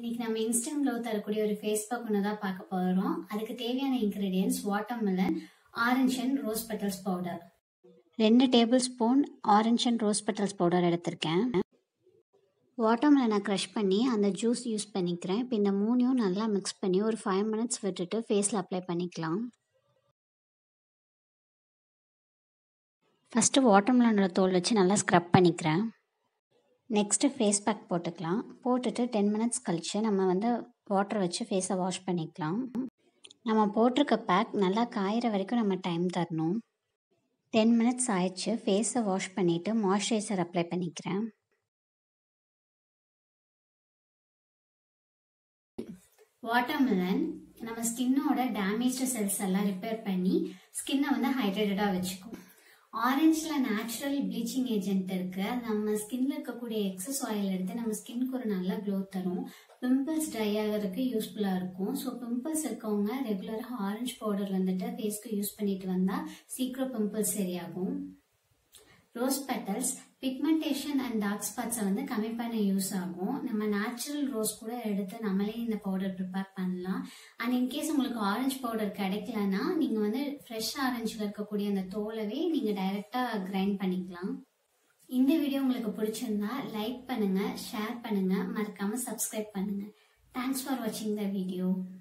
இன்னைக்கு நம்ம instant glow தரக்கூடிய ஒரு ஃபேஸ் பேக் ஒன்று தான் பார்க்க போகிறோம் அதுக்கு தேவையான ingredients watermelon orange and rose petals powder ரெண்டு tablespoon orange and rose petals powder எடுத்திருக்கேன் வாட்டர்மெலனை க்ரஷ் பண்ணி அந்த ஜூஸ் யூஸ் பண்ணிக்கிறேன் இப்போ இந்த மூணையும் நல்லா மிக்ஸ் பண்ணி ஒரு ஃபைவ் மினிட்ஸ் விட்டுட்டு ஃபேஸில் அப்ளை பண்ணிக்கலாம் ஃபஸ்ட்டு வாட்டர்மெலனோட தோல் வச்சு நல்லா ஸ்க்ரப் பண்ணிக்கிறேன் நெக்ஸ்ட்டு ஃபேஸ் பேக் போட்டுக்கலாம் போட்டுட்டு டென் மினிட்ஸ் கழித்து நம்ம வந்து வாட்டர் வச்சு ஃபேஸை வாஷ் பண்ணிக்கலாம் நம்ம போட்டிருக்க பேக் நல்லா காயிற வரைக்கும் நம்ம டைம் தரணும் டென் மினிட்ஸ் ஆயிடுச்சு ஃபேஸை வாஷ் பண்ணிவிட்டு மாய்ஸ்சரைசர் அப்ளை பண்ணிக்கிறேன் வாட்டர்மெலன் நம்ம ஸ்கின்னோட டேமேஜ்டு செல்ஸ் எல்லாம் ரிப்பேர் பண்ணி ஸ்கின்னை வந்து ஹைட்ரேட்டடாக வச்சுக்கும் ஆரஞ்சில் நேச்சுரல் ப்ளீச்சிங் ஏஜென்ட் இருக்கு நம்ம ஸ்கின்ல இருக்கக்கூடிய எக்ஸஸ் ஆயில் எடுத்து நம்ம ஸ்கின்க்கு ஒரு நல்ல க்ளோ தரும் பிம்பிள்ஸ் ட்ரை ஆகிறதுக்கு யூஸ்ஃபுல்லாக இருக்கும் ஸோ பிம்பிள்ஸ் இருக்கவங்க ரெகுலராக ஆரஞ்சு பவுடர் வந்துட்டு ஃபேஸ்க்கு யூஸ் பண்ணிட்டு வந்தால் சீக்கிரம் பிம்பிள்ஸ் சரியாகும் rose petals pigmentation and dark ஸ்பாட்ஸை வந்து கம்மி பண்ண யூஸ் ஆகும் நம்ம நேச்சுரல் ரோஸ் கூட எடுத்து நம்மளே இந்த பவுடர் ப்ரிப்பேர் பண்ணலாம் அண்ட் இன்கேஸ் உங்களுக்கு ஆரஞ்சு பவுடர் கிடைக்கலன்னா நீங்கள் வந்து ஃப்ரெஷ் ஆரஞ்சில் இருக்கக்கூடிய அந்த தோலவே நீங்கள் டைரெக்டாக கிரைண்ட் பண்ணிக்கலாம் இந்த வீடியோ உங்களுக்கு பிடிச்சிருந்தா லைக் பண்ணுங்க ஷேர் பண்ணுங்க மறக்காம சப்ஸ்கிரைப் பண்ணுங்க தேங்க்ஸ் ஃபார் வாட்சிங் த வீடியோ